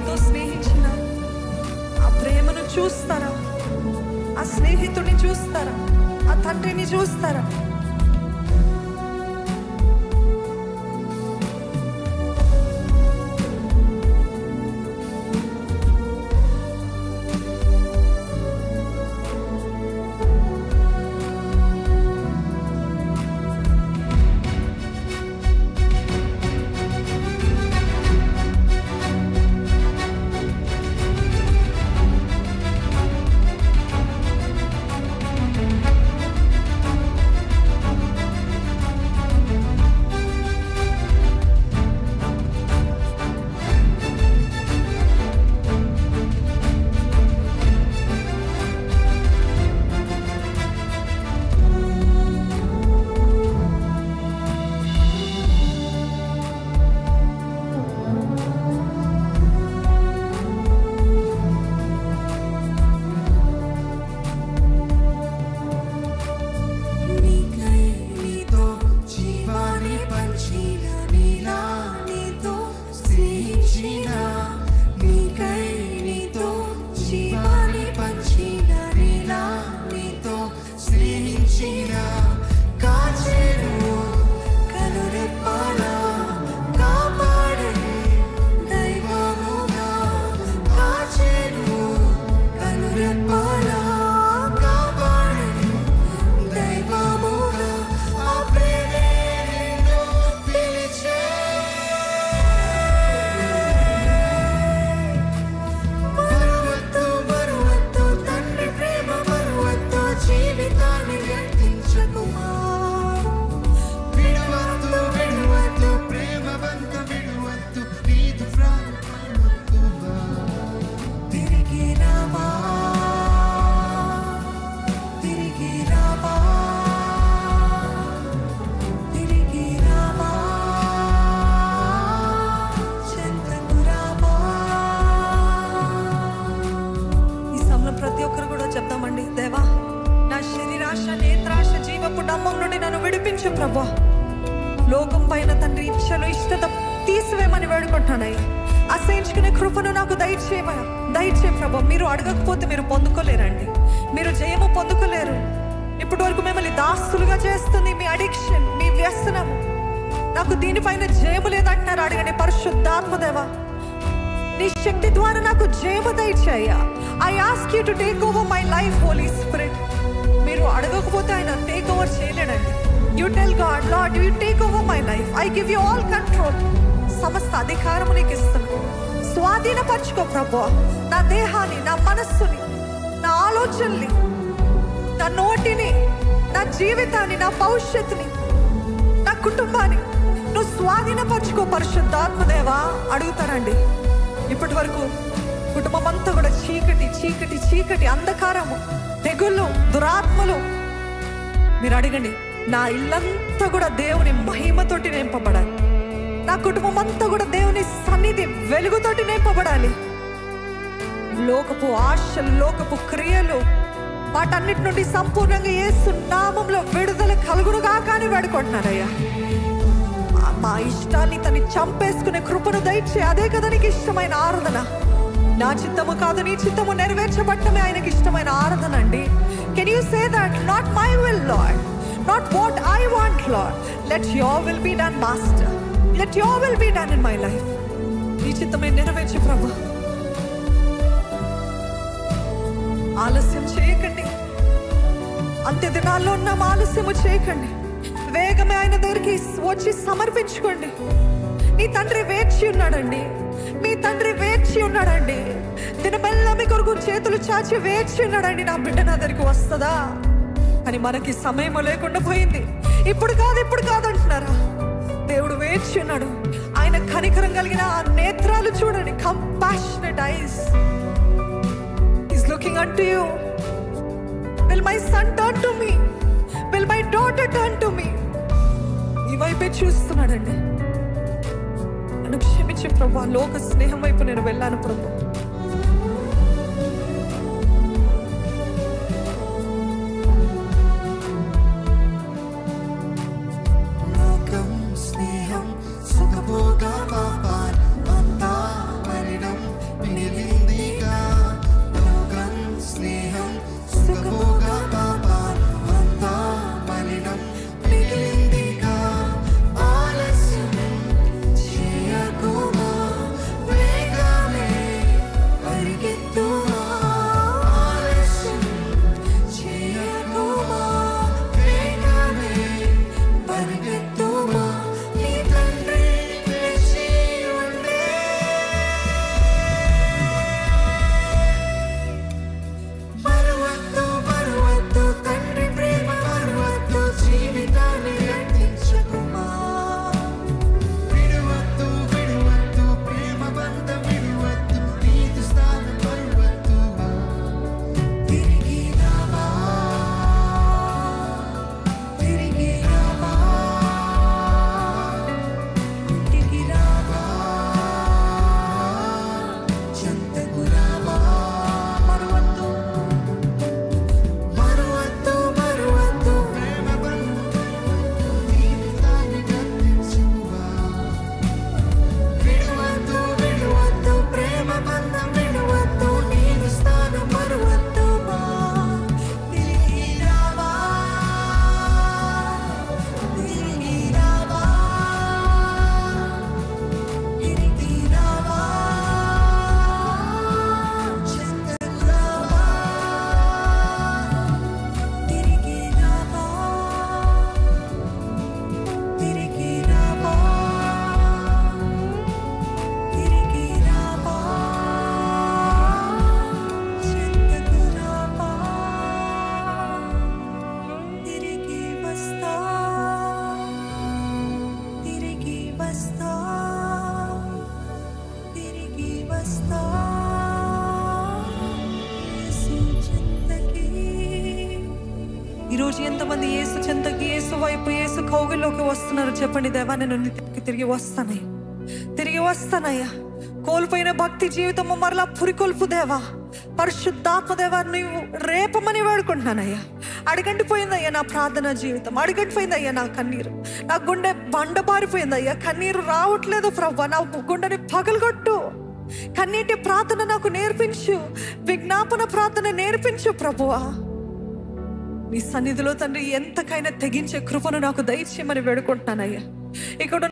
నీతో స్నేహించిన ఆ ప్రేమను చూస్తారా ఆ స్నేహితుడిని చూస్తారా ఆ తండ్రిని చూస్తారా నీకై నీతో జీవాన్ని పంచిన నీలా నీతో స్నేహించిన నీకై నీతో జీవాన్ని పంచిన నీలా నీతో స్నేహించిన కాచెను కనురెప్పాల కాపాడే దైవముగా కాచెను కనురెప్పాల కాపాడే దైవముగా ఆ ప్రేమే నిన్ను పిలిచే మరువద్దు మరువద్దు తండ్రి ప్రేమ మరువద్దు జీవితాన్ని వ్యర్థించకుమా విడవద్దు విడవద్దు ప్రేమ బంధ విడవద్దు నీదు ప్రాణవద్దుగా తిరిగి రావా తిరిగి రావా తిరిగి రావా చెంతకు రావా ఈ సమయంలో ప్రతి ఒక్కరు కూడా చెప్తామండి దేవా నా శరీరాశ నేత్రాశ జీవపు డమ్మం నుండి నన్ను విడిపించు ప్రభా లోకం పైన తండ్రి ఇచ్చలు ఇష్టత తీసివేయమని వేడుకుంటున్నానయ్యా అసహించుకునే కృపను నాకు దయచేయమయ్యా దయచే ప్రభా మీరు అడగకపోతే మీరు పొందుకోలేరండి మీరు జయము పొందుకోలేరు ఇప్పటి వరకు మిమ్మల్ని దాస్తులుగా చేస్తుంది మీ అడిక్షన్ మీ వ్యసనం నాకు దీనిపైన జయము లేదంటున్నారు అడగండి పరిశుద్ధాత్మదేవా నీ శక్తి ద్వారా నాకు జయము దయచేయ్యా I ask you to take over my life Holy Spirit మీరు అడగకపోతే ఆయన టేక్ ఓవర్ చేయలేడండి you tell God Lord you take over my life I give you all control సమస్త అధికారము నీకు ఇస్తాను స్వాధీనపరచుకో ప్రభు నా దేహాన్ని నా మనస్సుని నా ఆలోచనల్ని నా నోటిని నా జీవితాన్ని నా భవిష్యత్తుని నా కుటుంబాన్ని నువ్వు స్వాధీనపరచుకో పరిశుద్ధాత్మదేవా అడుగుతారండి ఇప్పటి వరకు కుటుంబం అంతా కూడా చీకటి చీకటి చీకటి అంధకారము తెగుళ్ళు దురాత్మలు మీరు అడగండి నా ఇల్లంతా కూడా దేవుని మహిమతోటి నింపబడాలి నా కుటుంబం అంతా కూడా దేవుని సన్నిధి వెలుగుతోటి నింపబడాలి లోకపు ఆశలు లోకపు క్రియలు వాటన్నిటి నుండి సంపూర్ణంగా యేసు నామంలో విడుదల కలుగునుగా కానీ వేడుకుంటున్నారయ్యా ఆ మా ఇష్టాన్ని తన్ని చంపేసుకునే కృపను దయచే అదే కదా నీకు ఇష్టమైన ఆరాధన నా చిత్తము కాదు నీ చిత్తము నెరవేర్చబట్టమే ఆయనకి ఇష్టమైన ఆరాధన అండి can you say that not my will Lord not what I want Lord let your will be done master let your will be done in my life నీ చిత్తమే నెరవేర్చు ప్రభా ఆలస్యం చేయకండి అంత్య దినాల్లో ఉన్న ఆలస్యము చేయకండి వేగమే ఆయన దగ్గరికి వచ్చి సమర్పించుకోండి నీ తండ్రి వేచి ఉన్నాడండి మీ తండ్రి వేచి ఉన్నాడండి దినమెల్లా మీ కొరకు చేతులు చాచి వేచి ఉన్నాడండి నా బిడ్డ నా దగ్గరికి వస్తుందా అని మనకి సమయం లేకుండా పోయింది ఇప్పుడు కాదు ఇప్పుడు కాదు అంటున్నారా దేవుడు వేచి ఉన్నాడు ఆయన కనికరం కలిగిన ఆ నేత్రాలు చూడండి compassionate eyes He's looking unto you. Will my son turn to me? Will my daughter turn to me? ఈ వైపే చూస్తున్నాడండి నన్ను క్షమించి ప్రభా లోక స్నేహం వైపు నేను వెళ్ళాను ప్రభు లోకం స్నేహం సుఖభోగ పాపాన్ అంతా మరణం ఎంతమంది యేసు చెంతకి యేసు వైపు యేసు కౌగిలోకి వస్తున్నారు చెప్పండి దేవా నేను నీ తిరిగి తిరిగి వస్తానయ్యా తిరిగి వస్తానయ్యా కోల్పోయిన భక్తి జీవితము మరలా పురికొల్పు దేవా పరిశుద్ధాత్మ దేవా నువ్వు రేపమని వేడుకుంటున్నానయ్యా అడగంటిపోయిందయ్యా నా ప్రార్థన జీవితం అడగంటిపోయిందయ్యా నా కన్నీరు నా గుండె బండబారిపోయిందయ్యా కన్నీరు రావట్లేదు ప్రభా నా గుండెని పగలగొట్టు కన్నీటి ప్రార్థన నాకు నేర్పించు విజ్ఞాపన ప్రార్థన నేర్పించు ప్రభువా నీ సన్నిధిలో తండ్రి ఎంతకైనా తెగించే కృపను నాకు దయచేయమని వేడుకుంటున్నానయ్యా ఇక్కడ